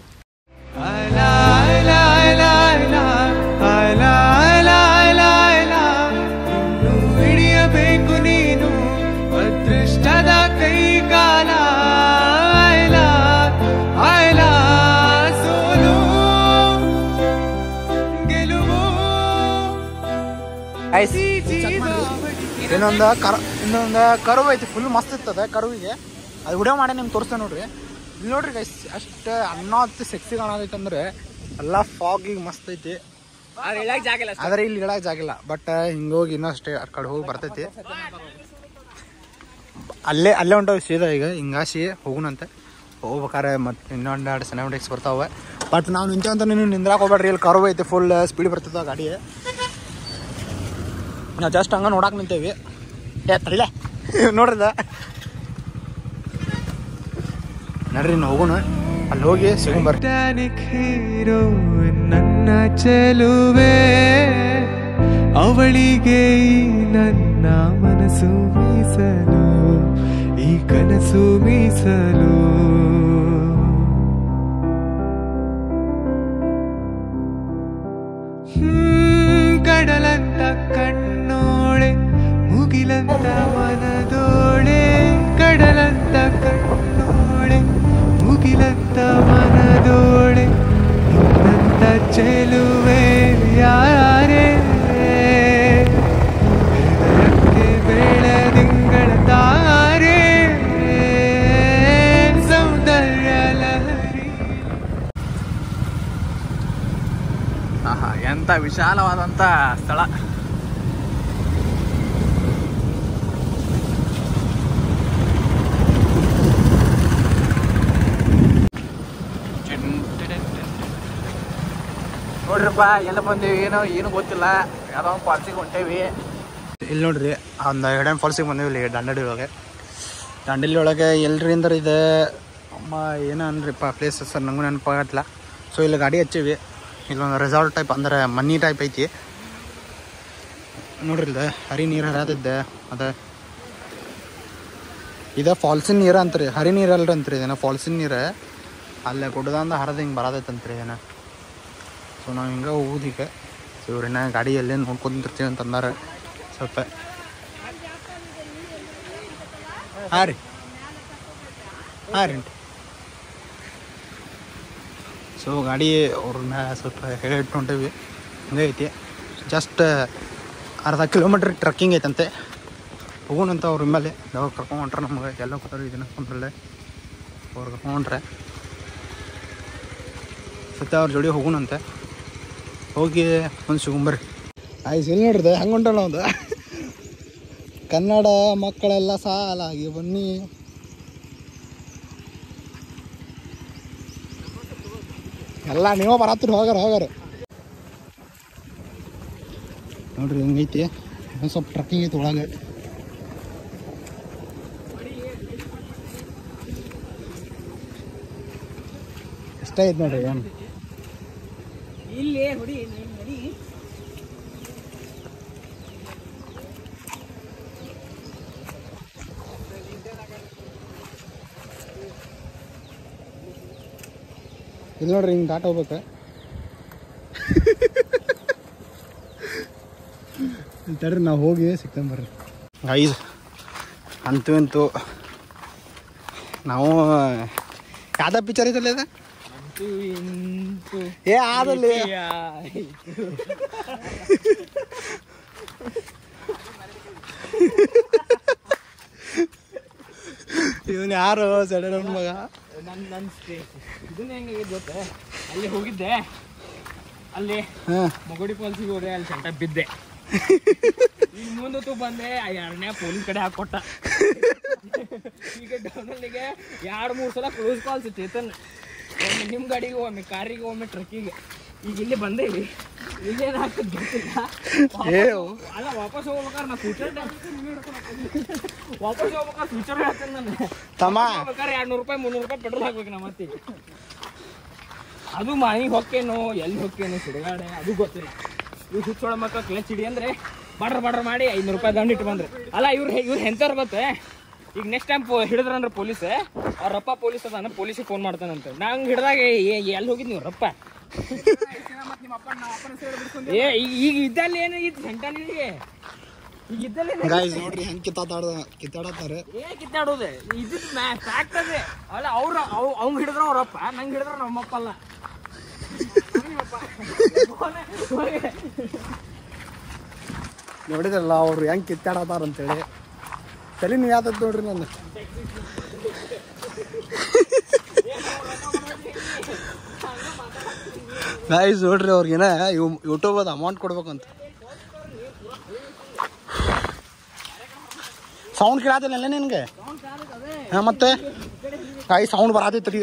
ಹಿಡಿಯಬೇಕು ನೀನು ಅದೃಷ್ಟದ ಕೈಗಾಲ ಆಯ್ಲ, ಆಯ್ಲ, ಸೋಲು ಗೆಲುವು ಇನ್ನೊಂದು ಕರ ಇನ್ನೊಂದು ಕರುವು ಐತಿ ಫುಲ್ ಮಸ್ತ್ ಇರ್ತದೆ ಕರುವಿಗೆ ಅದು ವಿಡಿಯೋ ಮಾಡಿ ನಿಮ್ಗೆ ತೋರಿಸ್ತೇನೆ ನೋಡ್ರಿ ಇಲ್ಲಿ ನೋಡ್ರಿ ಗೈಸ್ ಅಷ್ಟು ಅನ್ನೋತ್ತು ಸೆಕ್ಸಿ ಕಾಣೋದೈತೆ ಅಂದ್ರೆ ಎಲ್ಲ ಫಾಗಿಗೆ ಮಸ್ತ್ ಐತಿ ಅವ್ರು ಹೇಳಕ್ ಜಾಗ ಇಲ್ಲ ಆದ್ರೆ ಇಲ್ಲಿ ಇಡಕ್ ಜಾಗಿಲ್ಲ ಬಟ್ ಹಿಂಗೋಗಿ ಇನ್ನಷ್ಟೇ ಆ ಕಡೆ ಹೋಗಿ ಬರ್ತೈತಿ ಅಲ್ಲೇ ಅಲ್ಲೇ ಹೊಂಟವು ಸೀದಾ ಈಗ ಹಿಂಗಾಸಿ ಹೋಗುಣಂತೆ ಹೋಗ್ಬೇಕಾರೆ ಮತ್ತೆ ಇನ್ನೊಂದು ಎರಡು ಸಿನಿಮಾಟಿಕ್ಸ್ ಬರ್ತಾವೆ ಬಟ್ ನಾವು ನಿಂತಂತ ನೀವು ನಿಂದ್ರಾಕ್ ಹೋಗ್ಬೇಡ್ರಿ ಇಲ್ಲಿ ಕರ್ವ್ ಐತಿ ಫುಲ್ ಸ್ಪೀಡ್ ಬರ್ತದ ಗಾಡಿ ನಾವು ಜಸ್ಟ್ ಹಂಗ ನೋಡಕ್ ನಿಂತೇವಿ ಏ ತಡಿಲೆ ನೋಡ್ರಿ ಇದ. ನಡ್ರಿ ಇನ್ನು ಹೋಗೋಣ ಅಲ್ಲಿ ಹೋಗಿ ಸಿಗುಂಬರ್ರಿ ಟೈಟಾನಿಕ್ ಹೀರೋ ನನ್ನ ಚೆಲುವೆ ಅವಳಿಗೆ ಈ ನನ್ನ ಮನಸ್ಸು ಮೀಸಲು ಈ ಕನಸು ಮೀಸಲು ಹ್ಮ್, ಕಡಲಂತ ಕಣ್ಣೋಳೆ ಮುಗಿಲಂತ ಮನದೋಳೆ ಕಡಲಂತ ಕಣ್ಣೋಳೆ ಮುಗಿಲಂತ ಮನದೋಳೆ ನಿನ್ನಂತ ಚೆಲುವೆ ಯಾರೇ ಹೃದಯಕ್ಕೆ ಬೆಳದಿಂಗಳ ತಾರೆ ವಿಶಾಲವಾದಂಥ ಸ್ಥಳ ನೋಡ್ರಪ್ಪ ಎಲ್ಲ ಬಂದೇವಿ ಏನೋ ಏನು ಗೊತ್ತಿಲ್ಲ ಯಾವುದೋ ಒಂದು ಪಾರ್ಸಿಗೆ ಹೊಂಟೇವಿ ಇಲ್ಲಿ ನೋಡ್ರಿ ಒಂದು ಎಡನ್ ಫಾಲ್ಸಿಗೆ ಬಂದೀವಿ ಇಲ್ಲಿ ದಾಂಡೇಲಿ ಒಳಗೆ ದಾಂಡೇಲಿ ಒಳಗೆ ಎಲ್ರಿಂದ ಇದೆ ಅಮ್ಮ ಏನೋ ಅನ್ರಿಪ್ಪ ಪ್ಲೇಸ್ ಸರ್ ನಂಗೂ ನೆನಪಾಗತ್ತಿಲ್ಲ ಸೊ ಇಲ್ಲಿ ಗಾಡಿ ಹಚ್ಚೀವಿ ಇಲ್ಲೊಂದು ರೆಸಾರ್ಟ್ ಟೈಪ್ ಅಂದ್ರೆ ಮನಿ ಟೈಪ್ ಐತಿ ನೋಡ್ರಿ ಇಲ್ಲ ಹರಿ ನೀರು ಹರಿಯತಿದ್ದೆ ಅದ ಇದ ಫಾಲ್ಸಿನ ನೀರು ಅಂತ್ರಿ ಹರಿ ನೀರು ಅಲ್ರಿ ಅಂತ್ರಿ ಇದೇನ ಫಾಲ್ಸಿನ ನೀರು ಅಲ್ಲೇ ಗುಡ್ಡದಿಂದ ಹರಿದು ಹಿಂಗೆ ಬರತೈತಂತ್ರಿ ಇದೇನ ಸೊ ನಾವು ಹಿಂಗೆ ಹೋಗುದು ಈಗ ಸೊ ಇವ್ರನ್ನ ಗಾಡಿ ಎಲ್ಲೇ ನೋಡ್ಕೊಂತಿರ್ತೀವಿ ಅಂತ ಅಂದಾರ ಸ್ವಲ್ಪ ಹಾಂ ರೀ ಹಾಂ ರೀ ಸೊ ಗಾಡಿ ಅವ್ರನ್ನ ಸ್ವಲ್ಪ ಹೇಳಿಟ್ಟು ಹೊಂಟೇವಿ ಹಂಗೆ ಐತಿ ಜಸ್ಟ್ ಅರ್ಧ ಕಿಲೋಮೀಟ್ರ್ ಟ್ರಕ್ಕಿಂಗ್ ಐತಂತೆ ಹೋಗೋಣಂತ ಅವ್ರ ಮೇಲೆ ಯಾವಾಗ ಕರ್ಕೊಂಡು ಹೊಂಟ್ರೆ ನಮ್ಗೆ ಎಲ್ಲ ಕೂತಾರೆ ಇದನ್ನ ಕೊಂಡ್ರಲ್ಲೇ ಅವ್ರು ಕರ್ಕೊಂಡು ಹೊಂಟ್ರೆ ಸತ್ಯ ಅವ್ರ ಜೋಡಿ ಹೋಗೋಣಂತೆ ಹೋಗಿ ಒಂದು ಸಿಗುಂಬರ್ರಿ ಆಯ್ತು ಎಲ್ಲಿ ನೋಡ್ರಿದೆ ಹಂಗೆ ಹೊಂಟಲ್ಲ ಒಂದು ಕನ್ನಡ ಮಕ್ಕಳೆಲ್ಲ ಸಾಲಾಗಿ ಬನ್ನಿ ಎಲ್ಲ ನೀವೇ ಬರತ್ತೀರಿ ಹೋಗಾರ ಹೋಗಾರ ನೋಡ್ರಿ ಹೆಂಗೈತಿ ಒಂದು ಸ್ವಲ್ಪ ಟ್ರಕ್ಕಿಂಗ್ ಐತಿ ಒಳಗೆ ಇಷ್ಟ ಐತಿ ನೋಡ್ರಿ ಏನು ಇಲ್ಲಿ ಹೊಡಿ ನೀನ್ ನಡಿ ಇಲ್ಲಿ ನೋಡ್ರಿ ಹಿಂಗೆ ದಾಟ ಹೋಗ್ಬೇಕು ಇಲ್ಲಿ ತಡ್ರಿ ನಾವು ಹೋಗಿ ಸಿಗ್ತೇವೆ ಬರ್ರಿ ಐದು ಅಂತೂ ಅಂತೂ ನಾವು ಯಾವ್ದ ಪಿಕ್ಚರ್ ಐತಲ್ಲ ಇದು ಏ ಆದಲ್ಲಿ ಇವನ್ ಯಾರು ಸಡನ್ ಮಗ ನನ್ ನನ್ ಸ್ಟೇ ಇದನ್ನ ಹೆಂಗಾಗಿದೆ ಗೊತ್ತ ಅಲ್ಲಿ ಹೋಗಿದ್ದೆ ಅಲ್ಲಿ ಹಾಂ ಮೊಗಡಿ ಫಾಲ್ಸಿಗೆ ಹೋದೆ ಅಲ್ಲಿ ಸೆಂಟ ಬಿದ್ದೆ ಈಗ ಮುಂದತ್ತು ಬಂದೆ ಆ ಎರಡನೇ ಪೊಲೀಸ್ ಕಡೆ ಹಾಕೊಟ್ಟ ಈಗ ಡೌನಲ್ಲಿಗೆ ಎರಡು ಮೂರು ಸಲ ಕ್ಲೋಸ್ ಕಾಲ್ಸ್ ಚೇತನ್ ಒಮ್ಮೆ ನಿಮ್ಮ ಗಾಡಿಗೆ ಒಮ್ಮೆ ಕಾರಿಗೆ ಒಮ್ಮೆ ಟ್ರಕ್ಕಿಗೆ ಈಗ ಇಲ್ಲಿ ಬಂದೇವಿ ಇಲ್ಲೇನು ಹಾಕೋದು ಗೊತ್ತಿಲ್ಲ ಏ ವಾಪಸ್- ಅಲ್ಲ ವಾಪಸ್ ಹೋಗ್ಬೇಕಾದ್ರೆ ನಾ ಫ್ಯೂಚರ್ ವಾಪಸ್ ಹೋಗ್ಬೇಕಾದ್ರೆ ಫ್ಯೂಚರ್ ಹೇಳ್ತೇನೆ ನಾನು ತಮ್ಮ ಹೋಗ್ಬೇಕಾದ್ರೆ ಎರಡು ನೂರು ರೂಪಾಯಿ ಮುನ್ನೂರು ರೂಪಾಯಿ ಪೆಟ್ರೋಲ್ ಹಾಕ್ಬೇಕು ನಾ ಮತ್ತೆ ಅದು ಮನೆಗೆ ಹೊಕ್ಕೇನು ಎಲ್ಲಿ ಹೊಕ್ಕೇನು ಸುಡುಗಾಡೆ ಅದು ಗೊತ್ತಿಲ್ಲ ಇವ್ ಹುಚ್ಚೋಳ ಮಕ್ಕಳು ಕ್ಲಚ್ ಹಿಡಿ ಅಂದ್ರೆ ಬಾಡ್ರ್ ಬಾಡ್ರ್ ಮಾಡಿ ಐನೂರು ರೂಪಾಯಿ ದಂಡ ಇಟ್ಟು ಬಂದ್ರೆ ಅಲ್ಲ ಇವ್ರು ಇವ್ರು ಎಂತವ್ರು ಗೊತ್ತೇ ಈಗ ನೆಕ್ಸ್ಟ್ ಟೈಮ್ ಹಿಡಿದ್ರಂದ್ರೆ ಪೊಲೀಸ್ ಅವ್ರ ರಪ್ಪ ಪೊಲೀಸ್ ಅದಾನ ಪೊಲೀಸಿಗೆ ಫೋನ್ ಮಾಡ್ತಾನಂತ ನಂಗೆ ಹಿಡ್ದಾಗ ಎಲ್ಲಿ ಹೋಗಿದ್ ನೀವು ರಪ್ಪ ಏ ಈಗ ಈಗ ಇದ್ದಲ್ಲಿ ಏನು ಇದು ಸೆಂಟಲ್ಲಿ ಈಗ ಇದ್ದಲ್ಲಿ ಏನು? ಗಾಯ್ಸ್ ನೋಡ್ರಿ ಹೆಂಗೆ ಕಿತ್ತಾಡ ಕಿತ್ತಾಡತ್ತಾರೆ ಏನ್ ಕಿತ್ತಾಡೋದೆ ಇದು ಫ್ಯಾಕ್ಟ್ ಅದೇ ಅಲ್ಲ ಅವ್ರ ಅವ್ನ್ ಹಿಡಿದ್ರ ಅವ್ರಪ್ಪ ನಂಗೆ ಹಿಡಿದ್ರ ನಮ್ಮಪ್ಪ ಅಲ್ಲ ನೋಡಿದ್ರಲ್ಲ ಅವ್ರು ಹೆಂಗೆ ಕಿತ್ತಾಡತಾರ ಅಂತೇಳಿ ತಲೆ ನೀವು ಯಾವ್ದು ನೋಡ್ರಿ ನನ್ನ ಗಾಯ್ಸ್ ನೋಡ್ರಿ ಅವ್ರಿಗೇನ ಯೂಟ್ಯೂಬ್ ಅದು ಅಮೌಂಟ್ ಕೊಡ್ಬೇಕಂತ ಸೌಂಡ್ ಕೇಳತ್ತಿಲ್ಲ ನಿನಗೆ ಹಾಂ ಮತ್ತೆ ಗಾಯಿ ಸೌಂಡ್ ಬರತೈತ್ರಿ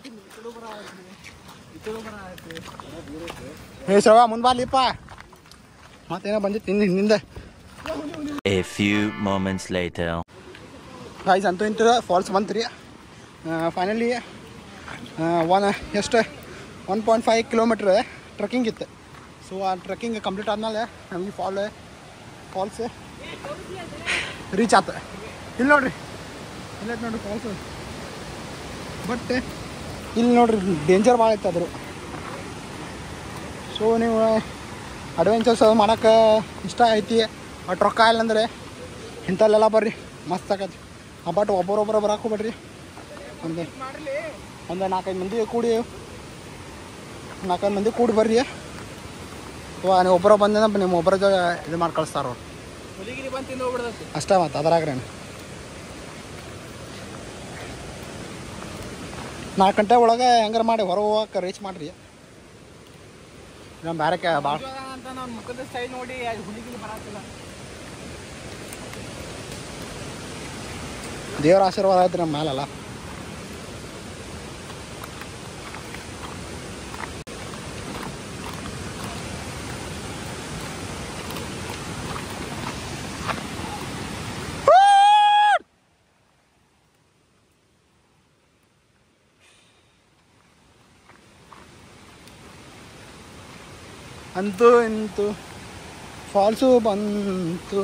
ಏ ಸವ ಮುಂದೆ ಬಾಲಿಪ್ಪ ಮತ್ತೇನೋ ಬಂದಿತ್ತು ನಿನ್ನ ಹಿಂದಿಂದ A few moments later. Guys ಅಂತೂ ಇಂತ ಫಾಲ್ಸ್ ಬಂತು ರೀ ಫೈನಲಿ ಒನ್ ಎಷ್ಟು one point five kilometre trekking ಇತ್ತು ಸೊ ಆ ಟ್ರೆಕ್ಕಿಂಗ್ ಕಂಪ್ಲೀಟ್ ಆದಮೇಲೆ ನಮಗೆ ಫಾಲ್ ಫಾಲ್ಸ್ ರೀಚ್ ಆತ ಇಲ್ಲಿ ನೋಡ್ರಿ ಇಲ್ಲ ನೋಡ್ರಿ ಫಾಲ್ಸ್ ಬಟ್ ಇಲ್ಲಿ ನೋಡ್ರಿ ಡೇಂಜರ್ ಭಾಳ ಐತೆ ಅದ್ರ ಸೊ ನೀವು ಅಡ್ವೆಂಚರ್ಸ್ ಮಾಡೋಕೆ ಇಷ್ಟ ಐತಿ ಬಟ್ ರೊಕ್ಕ ಇಲ್ಲ ಅಂದರೆ ಇಂಥಲ್ಲೆಲ್ಲ ಬರ್ರಿ ಮಸ್ತ್ ಆಗತ್ತೆ ಆ ಬಟ್ ಒಬ್ಬರೊಬ್ಬರ ಬರಕ್ಕೆ ಹೋಗ್ಬೇಡ್ರಿ ಒಂದು ಒಂದು ನಾಲ್ಕೈದು ಮಂದಿ ಕೂಡಿ ನಾಲ್ಕೈದು ಮಂದಿ ಕೂಡಿ ಬರ್ರಿ ಅಥವಾ ನೀವು ಒಬ್ಬರ ಬಂದ ನಿಮ್ಮ ಒಬ್ಬರ ಜೊ ಇದು ಮಾಡಿ ಕಳಿಸ್ತಾರ ಅವ್ರು ಅಷ್ಟೇ ಮತ್ತು ಅದ್ರಾಗ್ರೇನು ನಾಲ್ಕು ಗಂಟೆ ಒಳಗೆ ಹೆಂಗಾರ ಮಾಡಿ ಹೊರಗೆ ಹೋಗಕ್ಕೆ ರೀಚ್ ಮಾಡಿರಿ ನಮ್ಮ ಬ್ಯಾರಕ್ಕೆ ಭಾಳ ಅಂತ ನಾನು ಮುಖದ ಸೈಡ್ ನೋಡಿ ಅದು ಹುಡುಗಿಲಿ ಬರತ್ತಿಲ್ಲ ದೇವ್ರ ಆಶೀರ್ವಾದ ಐತ್ರಿ ನಮ್ಮ ಮೇಲಲ್ಲ ಅಂತೂ ಇಂತು ಫಾಲ್ಸು ಬಂತು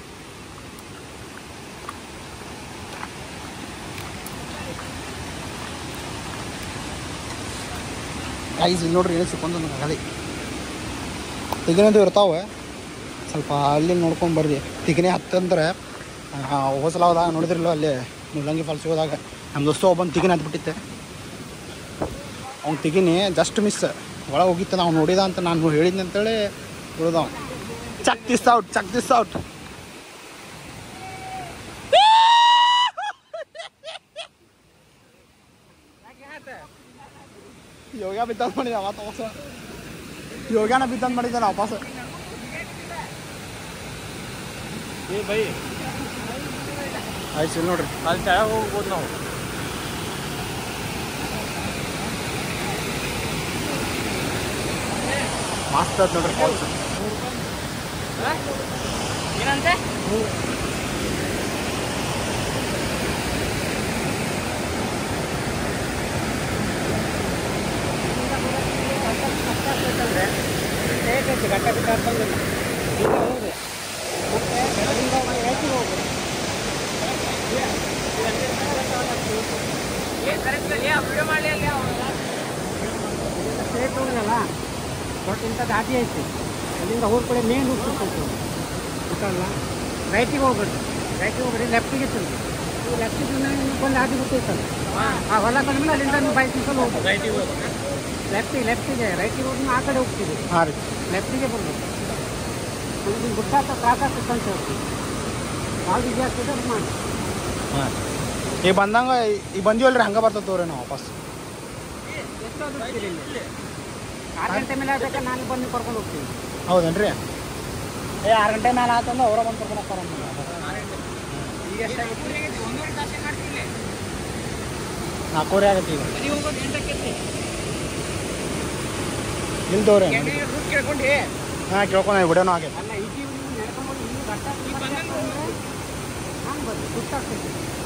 ಗೈಸ್ ಇಲ್ಲಿ ನೋಡ್ರಿ ಏನು ಸಿಕ್ಕೊಂದು ನನಗೆ ಆಗಲಿ ತಿಗನದು ಇರ್ತಾವೆ ಸ್ವಲ್ಪ ಅಲ್ಲಿ ನೋಡ್ಕೊಂಡು ಬರ್ರಿ ತಿಗನೆ ಹತ್ತಂದ್ರೆ ಹೋಸಲ ಹೋದಾಗ ನೋಡಿದ್ರಲ್ಲ ಅಲ್ಲಿ ಮುಳ್ಳಂಗಿ ಫಾಲ್ಸ್ ಹೋದಾಗ ನಮ್ಮ ದೋಸ್ತ ಒಬ್ಬಂದು ತಿಗಿನ ಹತ್ಬಿಟ್ಟಿತ್ತೆ ಅವ್ನು ತಿಗಿನಿ ಜಸ್ಟ್ ಮಿಸ್ ಒಳಗೆ ಹೋಗಿತ್ತು ನಾವು ನೋಡಿದ ಅಂತ ನಾನು ಹೇಳಿದ್ನಿ ಅಂತೇಳಿ ಉಳಿದವ check this out check this out ಯೋಗ ಬಿದ್ದಂದು ಮಾಡಿದ ಅವ ವಾಪಸ್ ಯೋಗನ ಬಿದ್ದಂದು ಮಾಡಿದ್ದಾನೆ ವಾಪಸ್ ಏ ಬೈ ಆಯ್ತು ಇಲ್ಲಿ ನೋಡ್ರಿ ಅಲ್ಲಿ ಕೆಳಗೆ ಹೋಗ್ಬೋದು ನಾವು ಮಸ್ತ್ ಆಯ್ತು ನೋಡ್ರಿ ಫಾಲ್ಸ್ ಏನಂತೆ ಸ್ಟ್ರೇಟ್ ಹೋಗಿರಲ್ಲ ಬಟ್ ಇಂಥ ದಾಟಿ ಐತಿ ಅಲ್ಲಿಂದ ಹೋದ ಕಡೆ ಮೇನ್ ರೂಟ್ ಸಿಗ್ತೈತಿ ಗೊತ್ತಲ್ಲ ರೈಟಿಗೆ ಹೋಗ್ಬೇಡಿ ರೈಟಿಗೆ ಹೋಗ್ಬೇಡಿ ಲೆಫ್ಟಿಗೆ ತಿಂದು ಲೆಫ್ಟಿಗೆ ಒಂದು ದಾಟಿ ಗೊತ್ತೈತಲ್ಲ ಆ ಹೊಲ ಕಡಿಮೆ ಅಲ್ಲಿಂದ ನೀವು ಬೈಕ್ ನಿಂತಲ್ಲಿ ಹೋಗ್ಬೋದು ರೈಟಿಗೆ ಹೋಗ್ಬೇಕು ಲೆಫ್ಟಿಗೆ ಲೆಫ್ಟಿಗೆ ರೈಟಿಗೆ ಹೋಗಿ ಆ ಕಡೆ ಹೋಗ್ತೀವಿ ಹಾಂ ರೀ ಲೆಫ್ಟಿಗೆ ಬರ್ಬೇಕು ನಮ್ಗೆ ಗುಡ್ಡ ಹತ್ರ ತ್ರಾಸ ಆಗ್ತೈತೆ ಅಂತ ಹೇಳ್ತೀವಿ ಭಾಳ ಈಜಿ ಆಗ್ತದೆ ಅದು ಮಾಡಿ ಹಾಂ ಈಗ ಬಂದಂಗ ಈಗ ಬಂದೀವಲ್ರಿ ಹಂಗೆ ಬರ್ತದೆ ತೋರಿ ನಾವು ವಾಪಸ್ ಎಷ್ಟೋ ದುಡ್ಡು ಇಲ್ಲಿ ಆರು ಗಂಟೆ ಮೇಲೆ ಆಗ್ಬೇಕಾದ್ರೆ ನಾನು ಬಂದು ಕರ್ಕೊಂಡು ಹೋಗ್ತೀನಿ ಹೌದೇನ್ರಿ ಏ ಆರು ಗಂಟೆ ಮೇಲೆ ಆತಂದ್ರೆ ಅವರ ಬಂದು ಕರ್ಕೊಂಡು ಹೋಗ್ತಾರೆ ಈಗ ಎಷ್ಟಾಗಿತ್ತು ಒಂದೂವರೆ ತಾಸೇ ಮಾಡ್ತಿಲ್ಲ ನಾಲ್ಕೂವರೆ ಆಗತ್ತೆ ಈಗ ನೀವು ಹೋಗೋದು ಎಂಟಕ್ಕೆ ಇಲ್ಲಿ ತೋರಿ ರೂಟ್ ಕೇಳ್ಕೊಂಡು ಹಾಂ ಕೇಳ್ಕೊಂಡು ವಿಡಿಯೋನೂ ಆಗೈತೆ ಅಲ್ಲ ಈಜಿ ನಡ್ಕೊಂಡು ಹೋಗಿ ಇಲ್ಲಿ ಘಟ್ಟ ಹಂಗೆ ಬರ್ರಿ ಸುತ್ತಾಗ್ತೈತಿ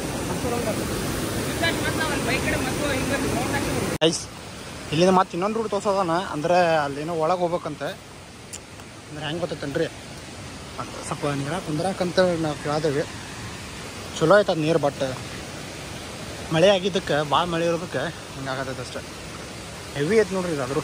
ಬೈಕ್ ಕಡೆ ಮತ್ತು ಹಿಂಗೆ ರೌಂಡ್ ಹಾಕಿ ಐಸ್ ಇಲ್ಲಿಂದ ಮತ್ತೆ ಇನ್ನೊಂದು ರೂಟ್ ತೋರ್ಸೋದನ ಅಂದ್ರೆ ಅಲ್ಲೇನೋ ಒಳಗೆ ಹೋಗ್ಬೇಕಂತೆ ಅಂದ್ರೆ ಹೆಂಗೆ ಗೊತ್ತೈತೇನ್ರಿ ಅದ್ ಸ್ವಲ್ಪ ನೀರಾಗ ಕುಂದ್ರಾಕಂತ ನಾವು ಕೇಳಿದೇವಿ ಚಲೋ ಆಯ್ತದ ನೀರು ಬಟ್ ಮಳೆ ಆಗಿದ್ದಕ್ಕೆ ಭಾಳ ಮಳೆ ಇರೋದಕ್ಕೆ ಹಿಂಗಾಗತ್ತೈತೆ ಅಷ್ಟೆ ಹೆವಿ ಐತೆ ನೋಡ್ರಿ ಇದಾದ್ರು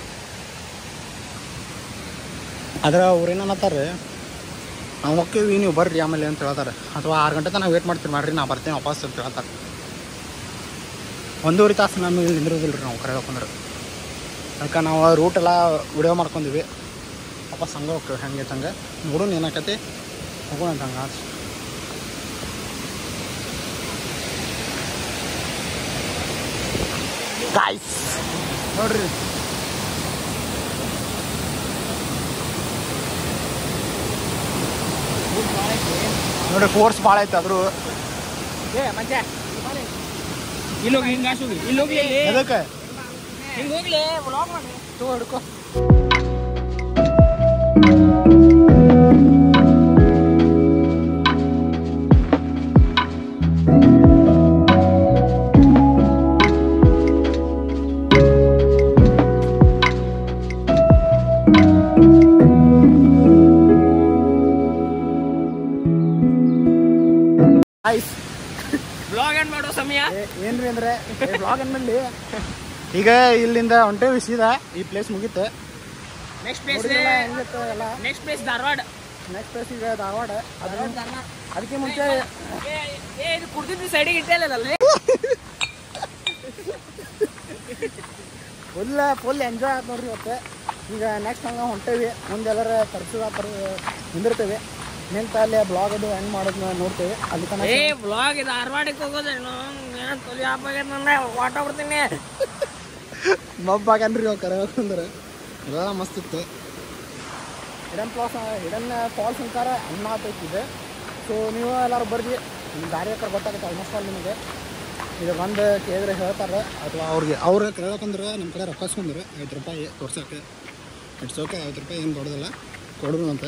ಆದ್ರೆ ಅವ್ರು ಏನನ್ನತ್ತಾರೆ ನಾವು ಹೋಕ್ಕೇವಿ ನೀವು ಬರ್ರಿ ಆಮೇಲೆ ಅಂತ ಹೇಳ್ತಾರೆ ಅಥವಾ ಆರು ಗಂಟೆ ತನಕ ವೇಟ್ ಮಾಡ್ತೀವಿ ಮಾಡ್ರಿ ನಾ ಬರ್ತೀನಿ ವಾಪಸ್ ಅಂತ ಹೇಳ್ತಾರೆ ಒಂದೂವರೆ ತಾಸು ನಮಗೆ ಇಲ್ಲಿ ನಿಂದಿರೋದಿಲ್ಲ ರೀ ನಾವು ಕರೆಯೋಕಂದ್ರೆ ಅದಕ್ಕೆ ನಾವು ರೂಟ್ ಎಲ್ಲ ವಿಡಿಯೋ ಮಾಡ್ಕೊಂಡ್ವಿ ವಾಪಸ್ ಹಂಗೆ ಹೋಗ್ತೇವೆ ಹಂಗೆ ತಂಗೆ ನೋಡೋಣ ಏನಾಕತಿ ಹೋಗೋಣ ಅಂತ ಹಂಗೆ ಆಚೆ ಗಾಯ್ಸ್ ನೋಡ್ರಿ ನೋಡ್ರಿ ಫೋರ್ಸ್ ಭಾಳ ಐತೆ ಆದರೂ ಏ ಮಂಚ ಇಲ್ಲಿ ಹೋಗಿ ಹಿಂಗೆ ಹೋಗ್ಲಿ ಇಲ್ಲಿ ಹೋಗ್ಲಿ ಇಲ್ಲಿ ಎದಕ್ಕೆ ಹಿಂಗೆ ಹೋಗ್ಲಿ ವ್ಲಾಗ್ ಮಾಡಿ ತಗೋ ಹಿಡ್ಕೊ ಆಯ್ಸ್ ವ್ಲಾಗ್ ಏನ್ ಮಾಡೋ ಸಮಯ ಏ- ಏನ್ರಿ ಅಂದ್ರೆ ಬ್ಲಾಗ್ ಏನ್ಮಲ್ಲಿ ಈಗ ಇಲ್ಲಿಂದ ಹೊಂಟೇವಿ ಸೀದಾ ಈ ಪ್ಲೇಸ್ ಮುಗೀತು ನೆಕ್ಸ್ಟ್ ಪ್ಲೇಸ್ ನೋಡಿದ್ರಲ್ಲ ಹೆಂಗಿತ್ತು ಎಲ್ಲ next place Dharwad next place ಈಗ ಧಾರವಾಡ ಅದ್ರ ಅದಕ್ಕೆ ಮುಂಚೆ ಏ ಏ, ಇದು ಕುಡ್ದಿದ್ದು ಸೈಡಿಗೆ ಇಟ್ಟಲ್ಲ ಅಲ್ಲಿ ಫುಲ್ ಫುಲ್ ಎಂಜಾಯ್ ಆಯ್ತು ನೋಡ್ರಿ ಇವತ್ತು ಈಗ ನೆಕ್ಸ್ಟ್ ಹಂಗೆ ಹೊಂಟೇವಿ ಮುಂದೆ ಎಲ್ಲರ ತರ್ಸಿದ ತರ ನಿಂದಿರ್ತೇವೆ ನಿಂತ ಅಲ್ಲಿ ಬ್ಲಾಗ್ ಅದು ಹೆಂಗ್ ಮಾಡೋದು ನೋಡ್ತೇವೆ ಅಲ್ಲಿ ತನಕ ಏ ವ್ಲಾಗ್ ಇದು ಧಾರವಾಡಕ್ಕೆ ಹೋಗೋದೇನು ಏನು ತೊಲಿ ಆಪಾಗ್ಯದ ನಂದ ವಾಟ ಬಿಡ್ತೀನಿ ಮಬ್ಬಾಗನ್ರಿ ಅವ್ ಕರೆಬೇಕಂದ್ರೆ ಎಲ್ಲ ಮಸ್ತ್ ಇತ್ತು ಹಿಡನ್ ಪ್ಲಾಸ್ ಹಿಡನ್ ಫಾಲ್ಸ್ ಅಂತಾರ ಅನ್ನತೈತಿ ಇದೆ ಸೊ ನೀವು ಎಲ್ಲರೂ ಬರ್ರಿ ನಿಮ್ಮ ದಾರಿ ಹತ್ರ ಗೊತ್ತಾಗುತ್ತೆ ಆಲ್ಮೋಸ್ಟ್ ಆಲ್ ನಿಮಗೆ ಇದು ಬಂದು ಕೇಳಿದ್ರೆ ಹೇಳ್ತಾರೆ ಅಥವಾ ಅವ್ರಿಗೆ ಅವ್ರು ಕೇಳಬೇಕಂದ್ರೆ ನಮ್ಮ ಕಡೆ ರೊಕ್ಕ ಇಸ್ಕೊಂಡ್ರು ಐವತ್ತು ರೂಪಾಯಿ ತೋರ್ಸೋಕೆ ಇಟ್ಸ್ ಓಕೆ ಐವತ್ತು ರೂಪಾಯಿ ಏನು ದೊಡ್ಡದಲ್ಲ ಕೊಡ್ರು ಅಂತ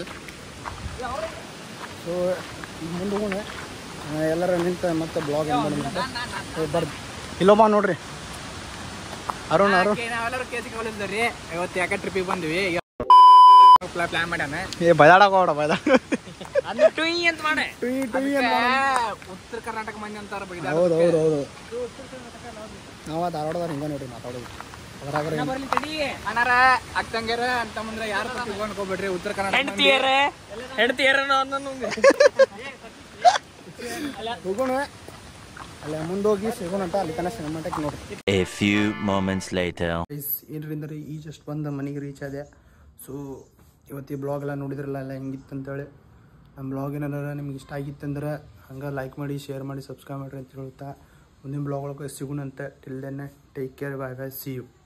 ಸೊ ಈಗ ಮುಂದೆ ಹೋಗೋಣ ಎಲ್ಲರ ನಿಂತ ಮತ್ತೆ ಬ್ಲಾಗ್ ಬರ್ದು ಇಲ್ಲೊಬ್ಬ ನೋಡ್ರಿ ಅರುಣ್ ಅರುಣ್ ನಾವೆಲ್ಲರೂ ಕೇಸಿ ಕಾಲೇಜ್ದವ್ರಿ ಇವತ್ತು ಯಾಕೆ ಟ್ರಿಪ್ಪಿಗೆ ಬಂದ್ವಿ ಪ್ಲಾನ್ ಮಾಡ್ಯಾನ ಏ ಬೈದಾಡಕ ಹೋಡ ಬೈದಾಡ ಅದನ್ನ ಟುಯ್ ಅಂತ ಮಾಡೆ ಟುಯ್ ಟುಯ್ ಅಂತ ಉತ್ತರ ಕರ್ನಾಟಕ ಮಂದಿ ಅಂತಾರ ಹೌದು ಹೌದು ಹೌದು ನಾವು ಧಾರವಾಡದವ್ರು ಹಿಂಗೆ ನೋಡ್ರಿ ಮಾತಾಡೋದು ಅದ್ರಾಗ ಬರ್ಲಿ ತಡಿ ಅನಾರ ಅಕ್ಕಂಗ್ಯಾರ ಅಂತ ಮುಂದ್ರೆ ಯಾರು ತಿಳ್ಕೊಂಡು ಹೋಗ್ಬೇಡ್ರಿ ಉತ್ತರ ಕನ್ನಡ ಹೆಂಡತಿಯರ ಹೆಂಡತಿಯರ ಹೋಗೋಣ ಅಲ್ಲ ಮುಂದೋಗಿ ಸಿಗೋಣ ಅಂತ ಅಲ್ಲಿ ತನಕ ಸಿನಿಮಾಟಕ್ಕೆ ನೋಡ್ರಿ A few moments later. Guys ಏನ್ರಿಂದ ರೀ ಈ ಜಸ್ಟ್ ಬಂದು ಮನೆಗೆ ರೀಚ್ ಆದೆ ಸೊ ಇವತ್ತು ಈ ಬ್ಲಾಗ್ ಎಲ್ಲ ನೋಡಿದ್ರಲ್ಲ ಎಲ್ಲ ಹೆಂಗಿತ್ತು ಅಂತೇಳಿ ನಮ್ಮ ಬ್ಲಾಗ್ ಏನಾರ ನಿಮ್ಗೆ ಇಷ್ಟ ಆಗಿತ್ತಂದ್ರೆ ಹಂಗೆ ಲೈಕ್ ಮಾಡಿ ಶೇರ್ ಮಾಡಿ ಸಬ್ಸ್ಕ್ರೈಬ್ ಮಾಡಿರಿ ಅಂತ ಹೇಳ್ತಾ ಮುಂದಿನ ಬ್ಲಾಗ್ ಒಳಗೆ ಸಿಗೋಣಂತೆ till then take care bye bye see you